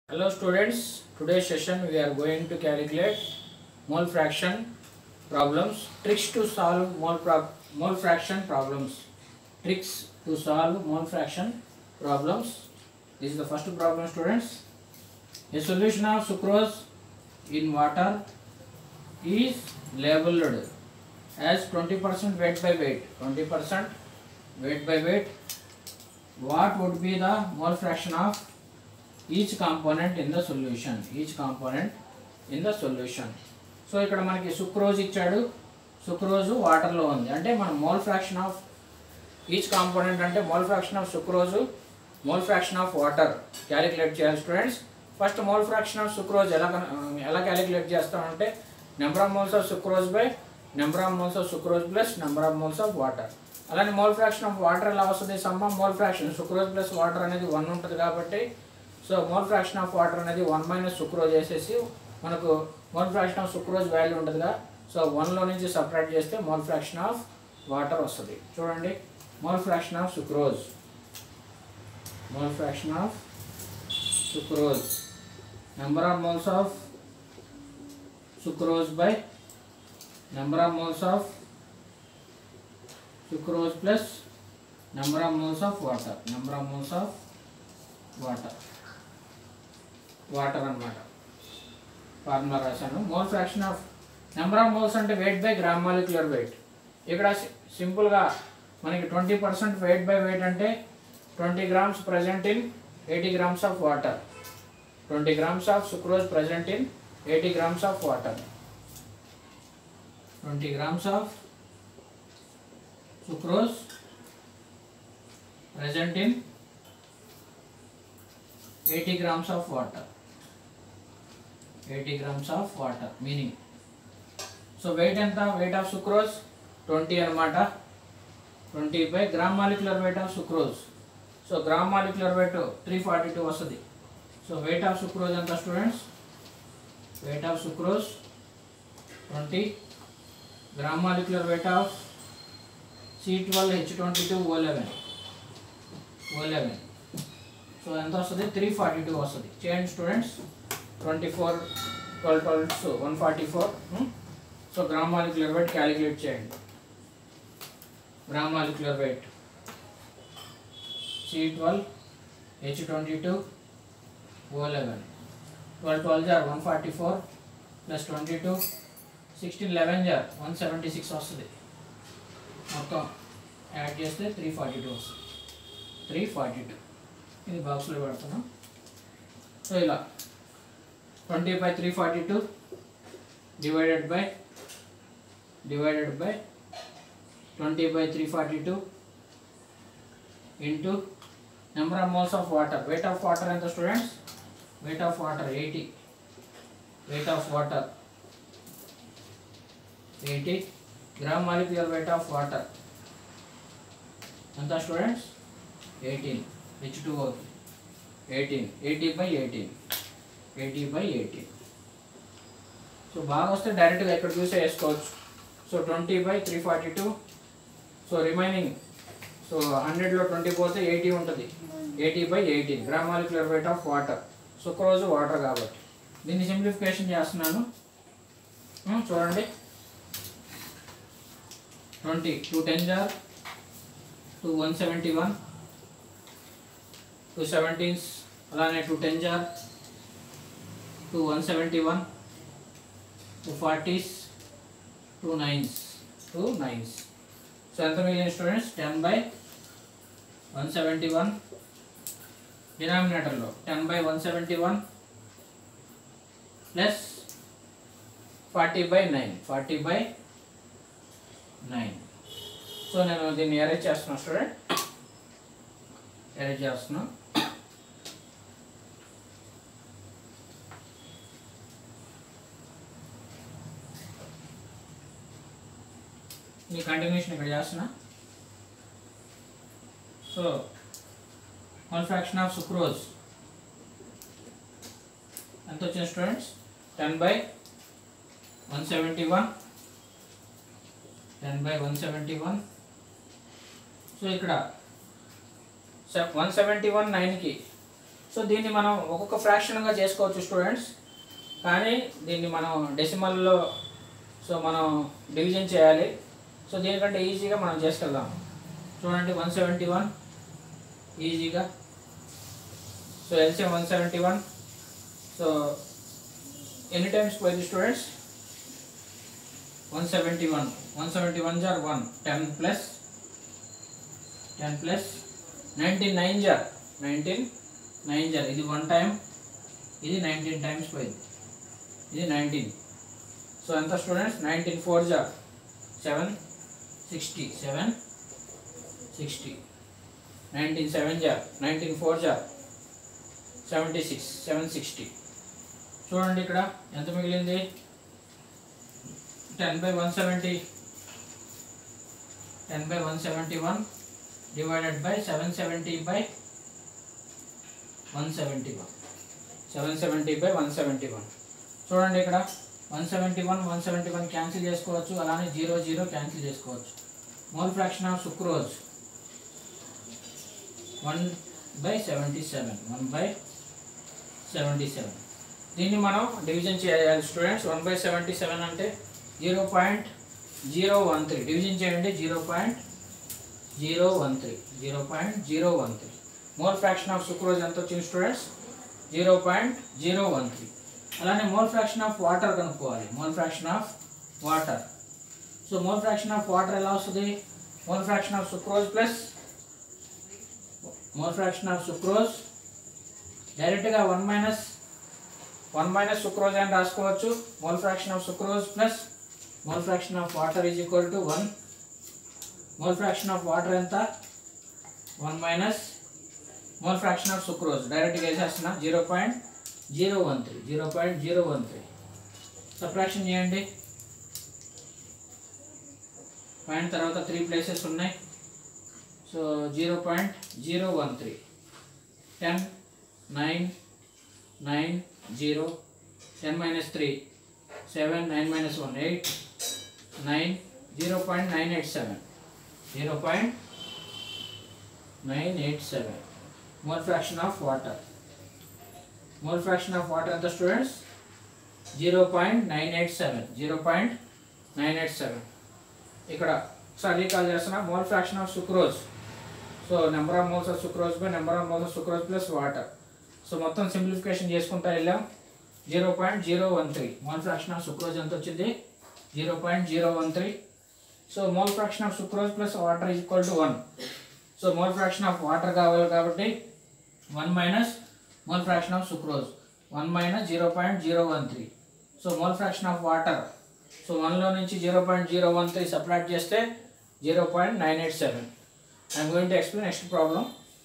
Hello students, today's session we are going to calculate mole fraction problems, tricks to solve mole, prob- mole fraction problems, tricks to solve mole fraction problems. This is the first problem students. A solution of sucrose in water is labeled as 20% weight by weight, 20% weight by weight. What would be the mole fraction of each component in the solution each component in the solution so ఇక్కడ మనకి sucrose ఇచ్చాడు sucrose వాటర్లో ఉంది అంటే మనం mole fraction of each component అంటే mole fraction of sucrose mole fraction of water calculate చేయాలి students first mole fraction of sucrose ఎలా కన- ఎలా క్యాలిక్యులేట్ చేస్తామంటే number of moles of sucrose by number of moles of sucrose plus number of moles of water అలానే mole fraction of water ఎలా వస్తుంది సమ్మ mole fraction sucrose plus water అనేది one ఉంటుంది కాబట్టి so mole fraction of water అనేది one minus sucrose వేసేసి మనకు mole fraction of sucrose value ఉంటుందిగా సో వన్లో నుంచి సపరేట్ చేస్తే మోల్ ఫ్రాక్షన్ ఆఫ్ వాటర్ వస్తుంది చూడండి mole fraction of sucrose mole fraction of sucrose number of moles of sucrose by number of moles of sucrose plus number of moles of water number of moles of water water అన్నమాట formula రాశాను mole fraction of number of moles అంటే weight by gram molecular weight ఇక్కడ సి- సింపుల్గా మనకి twenty percent weight by weight అంటే twenty grams present in eighty grams of water twenty grams of sucrose present in eighty grams of water twenty grams of sucrose present in 80 grams of water 80 grams of water meaning so weight ఎంత weight of sucrose twenty అనమాట twenty by gram molecular weight of sucrose so gram molecular weight three forty two వస్తుంది so weight of sucrose ఎంత students weight of sucrose twenty gram molecular weight of C twelve H twenty two O eleven O eleven so ఎంత వస్తుంది three forty two వస్తుంది చేయండి students twenty four twelve twelve one forty four so gram molecular weight calculate చేయండి gram molecular weight C twelve H twenty two O eleven twelve twelve జార్ one forty four plus twenty two sixteen eleven జార్ one seventy six వస్తుంది మొత్తం add చేస్తే three forty two వస్తుంది three forty two ఇది బాక్స్లో పెడుతున్నాం సో ఇలా twenty by three forty two divided by divided by twenty by three forty two into number of moles of water weight of water ఎంత students weight of water eighty weight of water eighty gram molecular weight of water ఎంత students eighteen H two ఓకి eighteen eighty by eighteen eighty by eighteen so బాగా వస్తే డైరెక్ట్గా ఇక్కడ చూసే వేసుకోవచ్చు so twenty by three forty two so remaining so హండ్రెడ్లో twenty పోతే ఎయిటీ ఉంటుంది eighty by eighteen gram molecular weight of water sucrose water కాబట్టి దీన్ని సింప్లిఫికేషన్ చేస్తున్నాను ఉమ్, చూడండి ట్వంటీ టూ టెన్ జార్ two one seventy one two seventeens అలానే two ten జార్ two one seventy one two forties two nines two nines so ఎంత మిగిలిన students ten by one seventy one డినామినేటర్లో ten by one seventy one plus forty by nine forty by nine so నేను దీన్ని arrange చేస్తున్నాను student arrange చేస్తున్నా ఈ continuation ఇక్కడ చేస్తున్నా so one fraction of sucrose ఎంత వచ్చింది students ten by one seventy one ten by one seventy one so ఇక్కడ వన్ సెవెంటీ వన్ నైన్కి సో దీన్ని మనం ఒక్కొక్క ఫ్రాక్షన్గా చేసుకోవచ్చు స్టూడెంట్స్ కానీ దీన్ని మనం డెసిమల్లో సో మనం డివిజన్ చేయాలి సో దీనికంటే ఈజీగా మనం చేసుకెళ్దాం చూడండి వన్ సెవెంటీ వన్ ఈజీగా so LCM one seventy one so any times పోయింది students one seventy one one seventy one jar one ten plus ten plus nineteen nine జార్ నైన్టీన్ నైన్ జార్ ఇది వన్ టైం ఇది నైన్టీన్ టైమ్స్ పోయింది ఇది nineteen so ఎంత students nineteen four జార్ seven sixty seven sixty nineteen seven జార్ nineteen four జార్ సెవెంటీ సిక్స్ సెవెన్ సిక్స్టీ చూడండి ఇక్కడ ఎంత మిగిలింది ten by one seventy ten by one seventy one divided by seven seventy by one seventy one seven seventy by one seventy one చూడండి ఇక్కడ one seventy one one seventy one cancel చేసుకోవచ్చు అలానే zero zero cancel చేసుకోవచ్చు mole fraction of sucrose one by seventy seven one by seventy seven దీన్ని మనం division చేయాలి students one by seventy seven అంటే zero point zero one three division చేయండి zero point zero one three zero point zero one three mole fraction of sucrose ఎంత వచ్చింది students zero point zero one three అలానే mole fraction of water కనుక్కోవాలి mole fraction of water so mole fraction of water ఎలా వస్తుంది mole fraction of sucrose plus mole fraction of sucrose డైరెక్ట్గా one minus one minus sucrose అని రాసుకోవచ్చు mole fraction of sucrose plus mole fraction of water is equal to one mole fraction of water ఎంత one minus mole fraction of sucrose డైరెక్ట్గా వేసేస్తున్నా zero point zero one three zero point zero one three subtraction చేయండి point తర్వాత three places ఉన్నాయి so zero point zero one three ten nine nine zero ten minus three seven nine minus one eight nine zero point nine eight seven zero point nine eight seven mole fraction of water mole fraction of water ఎంత students zero point nine eight seven zero point nine eight seven ఇక్కడ ఒకసారి recall చేస్తున్నా mole fraction of sucrose so number of moles of sucrose by number of moles of sucrose plus water so మొత్తం simplification చేసుకుంటా వెళ్ళాం zero point zero one three mole fraction of sucrose ఎంత వచ్చింది zero point zero one three so mole fraction of sucrose plus water is equal to one so mole fraction of water కావాలి కాబట్టి one minus mole fraction of sucrose one minus zero point zero one three so mole fraction of water so వన్లో నుంచి zero point zero one three separate చేస్తే zero point nine eight seven I'm going to explain next problem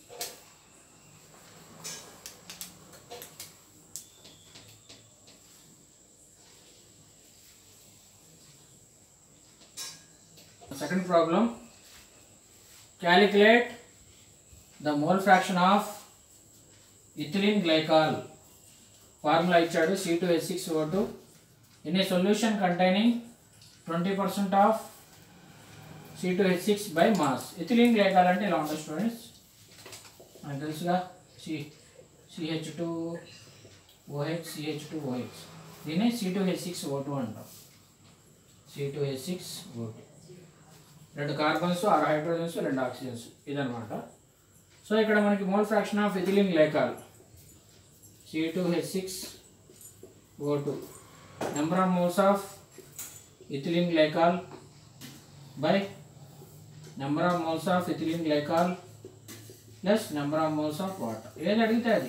Second problem calculate the mole fraction of ethylene glycol formula ఇచ్చాడు C two H six O two in a solution containing twenty percent of C two H six by mass ethylene glycol అంటే ఇలా ఉంటుంది స్టూడెంట్స్ మనకు తెలుసుగా C CH two OH CH two OH దీన్ని C two H six O two అంటాం C two H six O two రెండు carbons ఆరు హైడ్రోజన్స్ రెండు ఆక్సిజన్స్ ఇదనమాట సో ఇక్కడ మనకి mole fraction of ethylene glycol C two H six O two number of moles of ethylene glycol by number of moles of ethylene glycol plus number of moles of water ఏది అడిగితే అది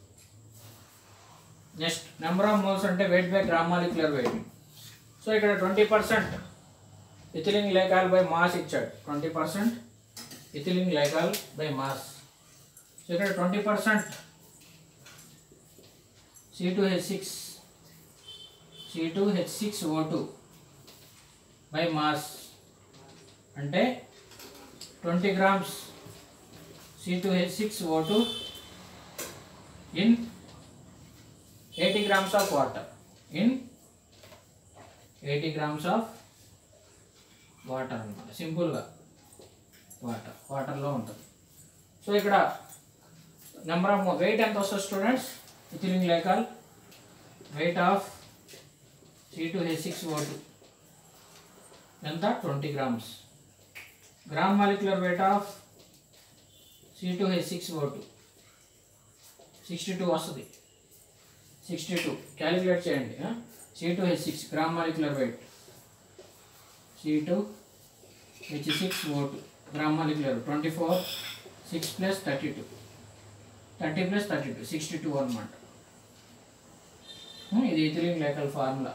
next number of moles అంటే weight by gram molecular weight so ఇక్కడ twenty percent ethylene glycol by mass ఇచ్చాడు twenty percent ethylene glycol by mass so ఇక్కడ twenty percent C two H six C two H six O two by mass అంటే twenty grams C two H six O two in eighty grams of water in eighty grams of water అనమాట సింపుల్గా water వాటర్లో ఉంటుంది so ఇక్కడ number of weight ఎంత వస్తుంది students ethylene glycol weight of C two H six O two ఎంత twenty grams gram molecular weight of C two H six O two sixty two వస్తుంది sixty two calculate చేయండి C two H six gram molecular weight C two H six O two gram molecular twenty four six plus thirty two thirty plus thirty two sixty two అనమాట ఇది ethylene glycol formula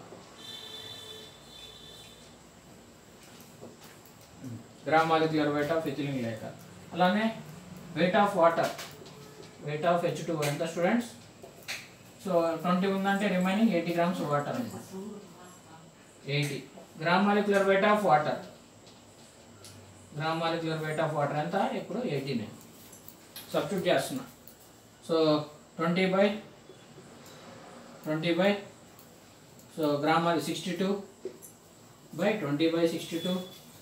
gram molecular weight of ethylene glycol అలానే weight of water weight of H two ఎంత students so twenty ఉందంటే remaining eighty grams water అనమాట eighty gram molecular weight of water gram molecular weight of water ఎంత ఇప్పుడు eighty nine substitute చేస్తున్నా so twenty by twenty by so gram sixty two by twenty by sixty two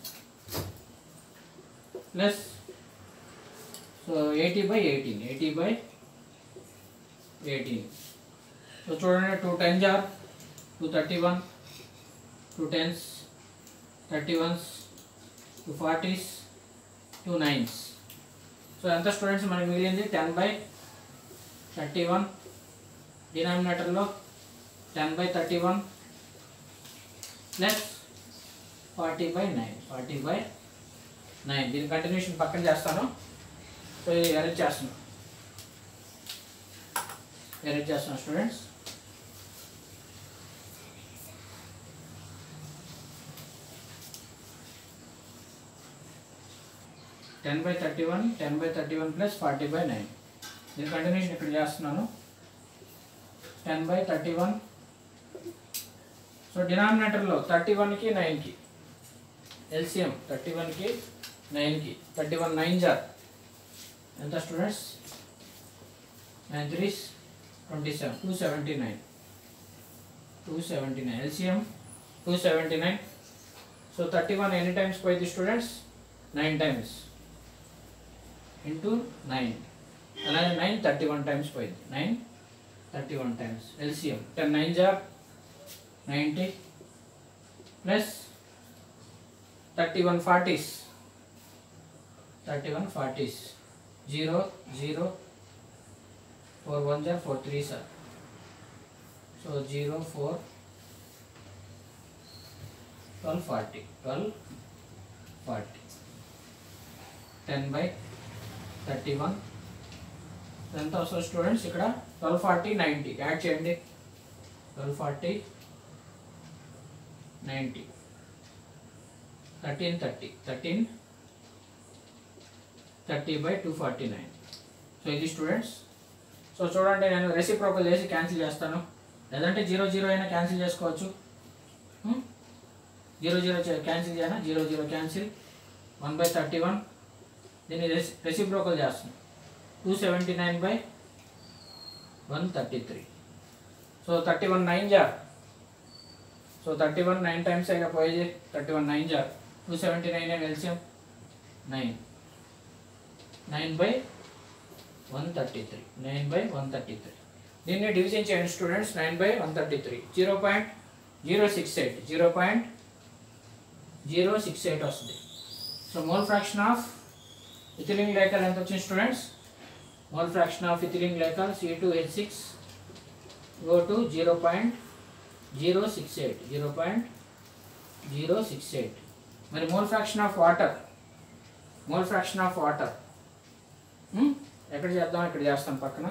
plus so eighty by eighteen eighty by eighteen so చూడండి two tens are two thirty one two tense thirty ones two forties two nines so ఎంత students మనకి మిగిలింది ten by thirty one డినామినేటర్లో ten by thirty one plus forty by nine forty by nine దీని continuation పక్కన చేస్తాను so ఇది arrange చేస్తున్నాను arrange చేస్తున్నాను students ten by thirty one ten by thirty one plus forty by nine దీని continuation ఇక్కడ చేస్తున్నాను ten by thirty one so డినామినేటర్లో థర్టీ వన్కి నైన్కి ఎల్సిఎం థర్టీ వన్కి నైన్కి థర్టీ వన్ నైన్ జార్ ఎంత students nine threes twenty seven two seventy nine two seventy nine LCM two seventy nine so thirty one ఎన్ని టైమ్స్ పోయింది students nine times into nine అలాగే నైన్ థర్టీ వన్ టైమ్స్ పోయింది nine thirty one times LCM ten nine జార్ ninety plus thirty one forties thirty one forties zero zero four one జార్ four three సార్ so zero four twelve forty twelve forty ten by thirty one ఎంత వస్తుంది students ఇక్కడ twelve forty ninety add చేయండి twelve forty ninety thirteen thirty thirteen thirty by two forty nine so ఇది students so చూడండి నేను reciprocal చేసి cancel చేస్తాను లేదంటే జీరో జీరో అయినా క్యాన్సిల్ చేసుకోవచ్చు జీరో జీరో క్యాన్సిల్ చేయనా zero zero cancel one by thirty one దీన్ని రెసి రెసిప్రోకల్ చేస్తాను two seventy nine by one thirty three so thirty one nine జార్ so thirty one nine times అయినా పోయేది థర్టీ వన్ నైన్ జార్ two seventy nine LCM nine nine by one thirty three nine by one thirty three దీన్ని division చేయండి students nine by one thirty three zero point zero six eight zero point zero six eight వస్తుంది so mole fraction of ethylene glycol ఎంత వచ్చింది students mole fraction of ethylene glycol C two H six go to zero point zero six eight zero point zero six eight మరి mole fraction of water mole fraction of water ఎక్కడ చేద్దాం ఇక్కడ చేస్తాం పక్కన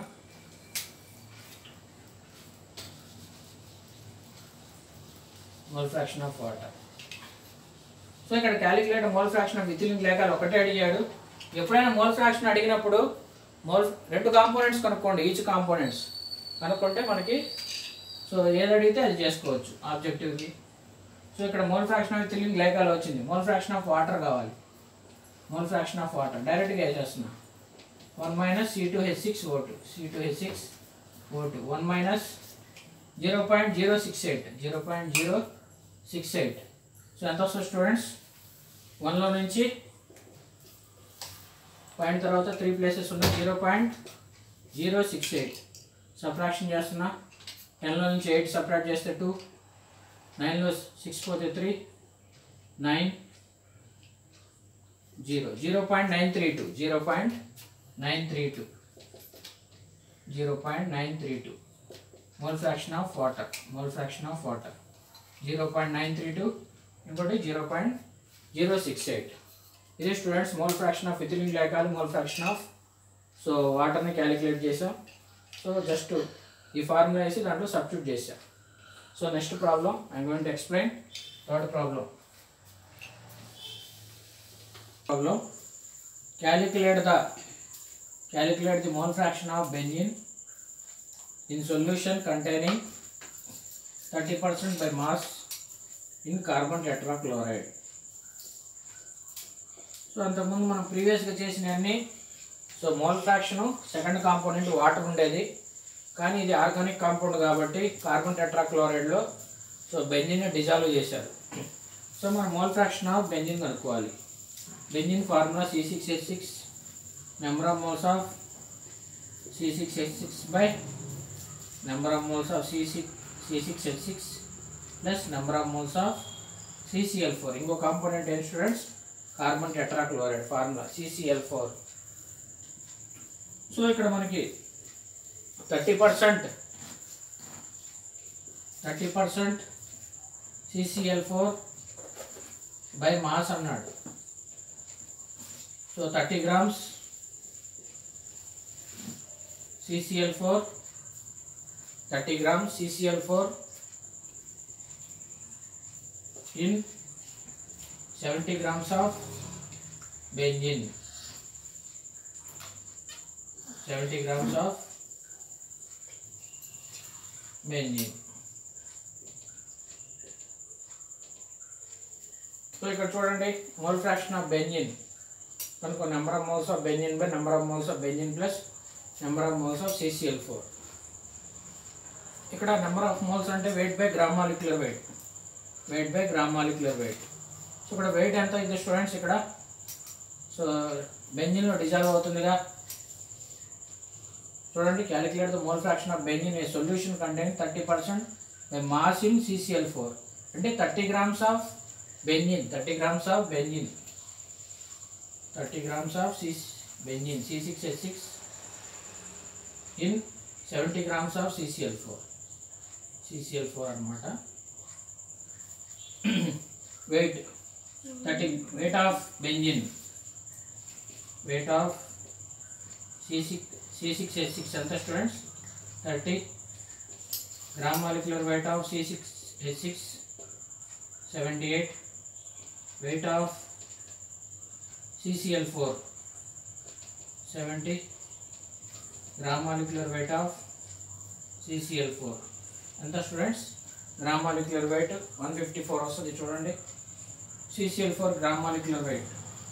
mole fraction of water so ఇక్కడ calculate mole fraction of ethylene glycol ఒకటే అడిగాడు ఎప్పుడైనా మోల్ ఫ్రాక్షన్ అడిగినప్పుడు మోల్ రెండు కాంపోనెంట్స్ కనుక్కోండి ఈచ్ కాంపోనెంట్స్ కనుక్కుంటే మనకి సో ఏది అడిగితే అది చేసుకోవచ్చు ఆబ్జెక్టివ్కి సో ఇక్కడ mole fraction of ethylene glycol వచ్చింది మోల్ ఫ్రాక్షన్ ఆఫ్ వాటర్ కావాలి మోల్ ఫ్రాక్షన్ ఆఫ్ వాటర్ డైరెక్ట్గా వేసేస్తున్నా one minus C two H six O two C two H six O two one minus zero point zero six eight zero point zero six eight so ఎంత వస్తుంది students వన్లో నుంచి point తర్వాత three places ఉన్నాయి zero point zero six eight subtraction చేస్తున్నా టెన్లో నుంచి eight separate చేస్తే టూ నైన్లో సిక్స్ పోతే three nine zero zero point nine three two zero point nine three two zero point nine three two mole fraction of water mole fraction of water zero point nine three two ఇంకోటి zero point zero six eight ఇది students mole fraction of ethylene glycol mole fraction of so వాటర్ని calculate చేసాం so just ఈ formula వేసి దాంట్లో substitute చేసాం so next problem I'm going to explain third problem problem calculate the calculate the mole fraction of benzene in solution containing 30% by mass in carbon tetrachloride so అంతకుముందు మనం ప్రీవియస్గా చేసినవన్నీ so mole fraction second component water ఉండేది కానీ ఇది organic compound కాబట్టి carbon టెట్రాక్లోరైడ్లో so benzene dissolve చేశారు సో మనం మోల్ ఫ్రాక్షన్ ఆఫ్ బెంజిన్ కనుక్కోవాలి benzene formula C six S six number of moles of C six S six by number of moles of C6, C6H6 plus number of moles of CCl4 ఇంకో component ఏం students carbon tetrachloride formula CCl4 so ఇక్కడ మనకి thirty percent thirty percent CCl four by mass అన్నాడు so thirty grams CCl four 30 grams CCl4 in 70 grams of benzene 70 grams of benzene so ఇక్కడ చూడండి mole fraction of benzene కనుక number of moles of benzene by number of moles of benzene plus number of moles of CCl four ఇక్కడ number of moles అంటే weight by gram molecular weight weight by gram molecular weight so ఇక్కడ weight ఎంత ఇది students ఇక్కడ so బెంజిన్లో dissolve అవుతుందిగా చూడండి calculate the mole fraction of benzene a solution contain thirty percent by mass in CCl four అంటే thirty grams of benzene thirty grams of benzene thirty grams of C benzene C six S six in seventy grams of CCl four CCl four అనమాట weight thirty weight of benzene weight of C six C six S six ఎంత students thirty gram molecular weight of C six S six seventy eight weight of CCl four seventy gram molecular weight of CCl four ఎంత students gram molecular weight one fifty four వస్తుంది చూడండి CCl four gram molecular weight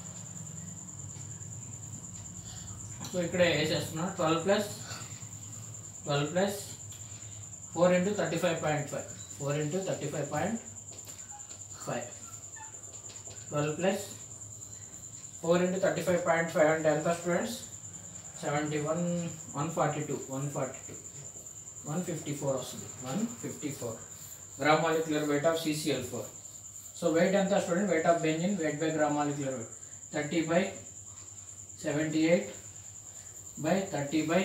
so ఇక్కడే వేసేస్తున్నా twelve plus twelve plus four into thirty five point five four into thirty five point five twelve plus four into thirty five point five అంటే ఎంత students seventy one one forty two one forty two one fifty four వస్తుంది one fifty four gram molecular weight of CCl four so weight ఎంత student weight of benzene wait by gram molecular weight thirty by seventy eight by thirty by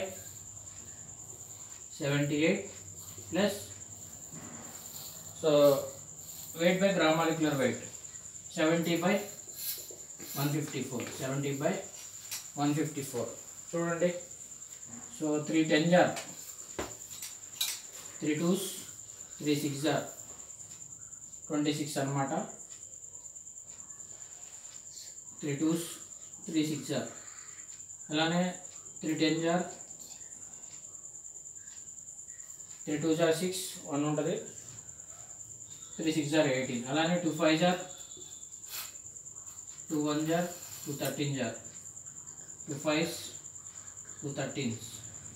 seventy eight plus so weight by gram molecular weight seventy by one fifty four seventy by one fifty four చూడండి so three ten జార్ three twos three six జార్ twenty six అనమాట three twos three six జార్ అలానే three ten జార్ three two జార్ six one ఉంటుంది three six జార్ ఎయిటీన్ అలానే టూ ఫైవ్ జార్ two one jar two thirteen జార్ టూ ఫైవ్స్ టూ థర్టీన్స్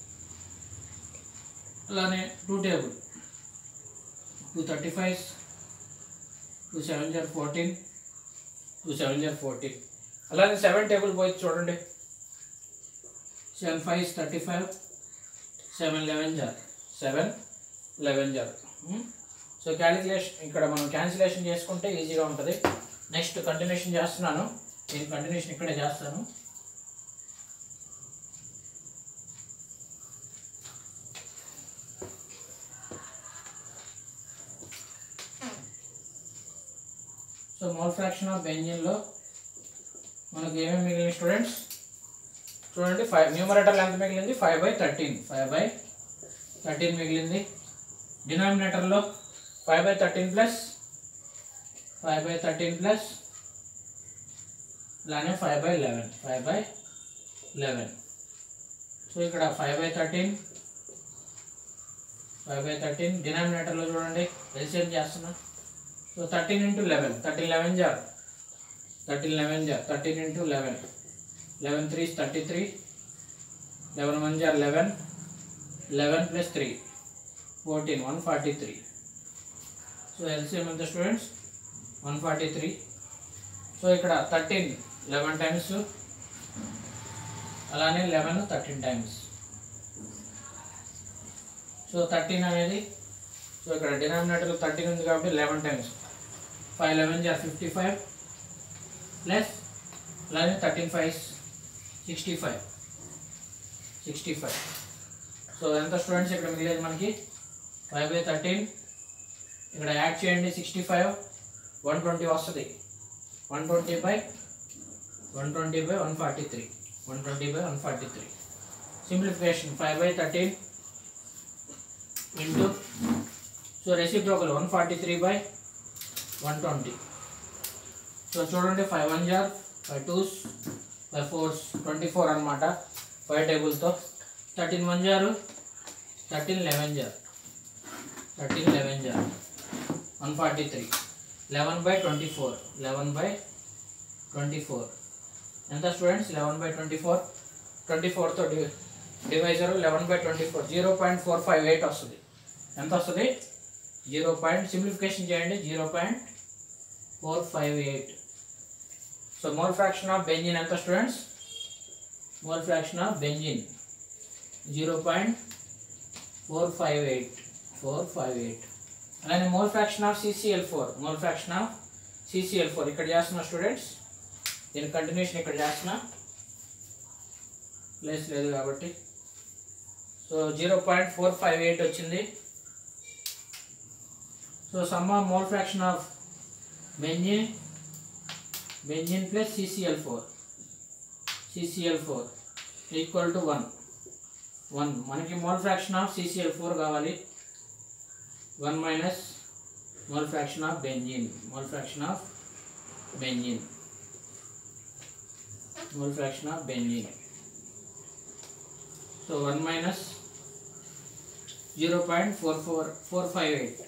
అలానే two table two thirty fives two seven జార్ ఫోర్టీన్ టూ సెవెన్ జార్ ఫోర్టీన్ అలానే సెవెన్ టేబుల్ పోయి చూడండి seven fives thirty five seven eleven జార్ సెవెన్ లెవెన్ జార్ సో క్యాలిక్యులేషన్ ఇక్కడ మనం క్యాన్సిలేషన్ చేసుకుంటే ఈజీగా ఉంటుంది నెక్స్ట్ కంటిన్యూషన్ చేస్తున్నాను నేను కంటిన్యూషన్ ఇక్కడే చేస్తాను సో మోల్ ఫ్రాక్షన్ ఆఫ్ బెంజిన్లో మనకి ఏమేమి మిగిలిన స్టూడెంట్స్ చూడండి ఫైవ్ న్యూమరేటర్లో ఎంత మిగిలింది five by thirteen five by thirteen మిగిలింది డినామినేటర్లో five by thirteen plus five by thirteen plus అలానే five by eleven five by eleven so ఇక్కడ five by thirteen five by thirteen డినామినేటర్లో చూడండి ఎల్సిఎం చేస్తున్నా so thirteen into eleven thirteen eleven జార్ thirteen eleven జార్ thirteen into eleven eleven three thirty three eleven one జార్ eleven eleven plus three fourteen one forty three so LCM ఎంత students one forty three so ఇక్కడ thirteen eleven times అలానే eleven thirteen times so thirteen అనేది so ఇక్కడ denominator thirteen ఉంది కాబట్టి eleven times five eleven జార్ fifty five plus అలానే thirteen five sixty five sixty five so ఎంత స్టూడెంట్స్ ఇక్కడ మిగిలేదు మనకి ఫైవ్ బై థర్టీన్ ఇక్కడ యాడ్ చేయండి సిక్స్టీ ఫైవ్ వన్ ట్వంటీ వస్తుంది one twenty by one twenty by one forty three one twenty by one forty three simplification five by thirteen into so reciprocal one forty three by one twenty so చూడండి five one జార్ five twos five fours twenty four అనమాట five టేబుల్తో thirteen one జారు thirteen eleven జార్ thirteen eleven జార్ one forty three eleven by twenty four eleven by twenty four ఎంత students eleven by twenty four twenty ఫోర్తో డి divisor eleven by twenty four zero point four five eight వస్తుంది ఎంత వస్తుంది zero point simplification చేయండి zero point four five eight so mole fraction of benzene ఎంత students mole fraction of benzene zero point four five eight four five eight అలానే mole fraction of CCl four mole fraction of CCl four ఇక్కడ చేస్తున్న students దీని continuation ఇక్కడ చేస్తున్నా place లేదు కాబట్టి so zero point four five eight వచ్చింది so sum of mole fraction of benzene benzene plus CCl four CCl four equal to one one మనకి mole fraction of CCl four కావాలి one minus mole fraction of benzene mole fraction of benzene mole fraction of benzene so one minus zero point four four four five eight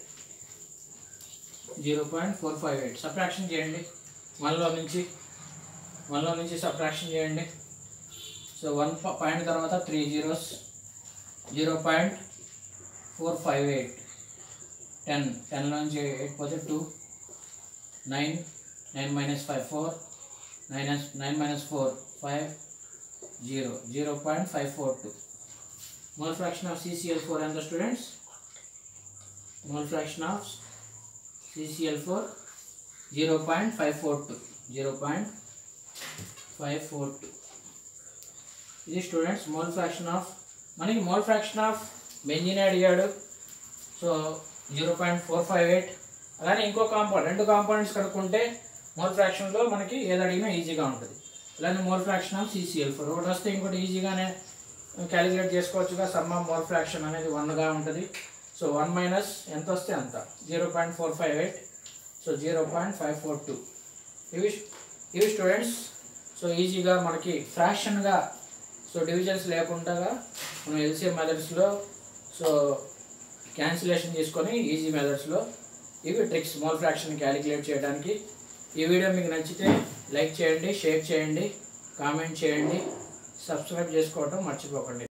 zero point four five eight subtraction చేయండి వన్లో నుంచి వన్లో నుంచి subtraction చేయండి so one point తర్వాత three zeros zero point four five eight ten టెన్లో నుంచి eight పోతే two nine nine minus five four nine nine minus four five zero zero point five four two mole fraction of CCl four ఎంత students mole fraction of CCl four zero point five four two zero point five four two ఇది students mole fraction of మనకి mole fraction of benzene అడిగాడు so zero point four five eight అలానే ఇంకో compound రెండు compounds కనుక్కుంటే mole ఫ్రాక్షన్లో మనకి ఏది అడిగినా ఈజీగా ఉంటుంది అలానే mole fraction of CCl four ఒకటి వస్తే ఇంకోటి ఈజీగానే క్యాలిక్యులేట్ చేసుకోవచ్చుగా సమ్ ఆఫ్ మోల్ ఫ్రాక్షన్ అనేది వన్గా ఉంటుంది సో వన్ మైనస్ ఎంత వస్తే అంత zero point four five eight so zero point five four two ఇవి ఇవి స్టూడెంట్స్ సో ఈజీగా మనకి ఫ్రాక్షన్గా సో డివిజన్స్ లేకుండా మనం ఎల్సిఎం మెథడ్స్లో సో క్యాన్సిలేషన్ చేసుకొని ఈజీ మెథడ్స్లో ఇవి ట్రిక్స్ మోల్ ఫ్రాక్షన్ క్యాలిక్యులేట్ చేయడానికి ఈ వీడియో మీకు నచ్చితే లైక్ చేయండి షేర్ చేయండి కామెంట్ చేయండి సబ్స్క్రైబ్ చేసుకోవడం మర్చిపోకండి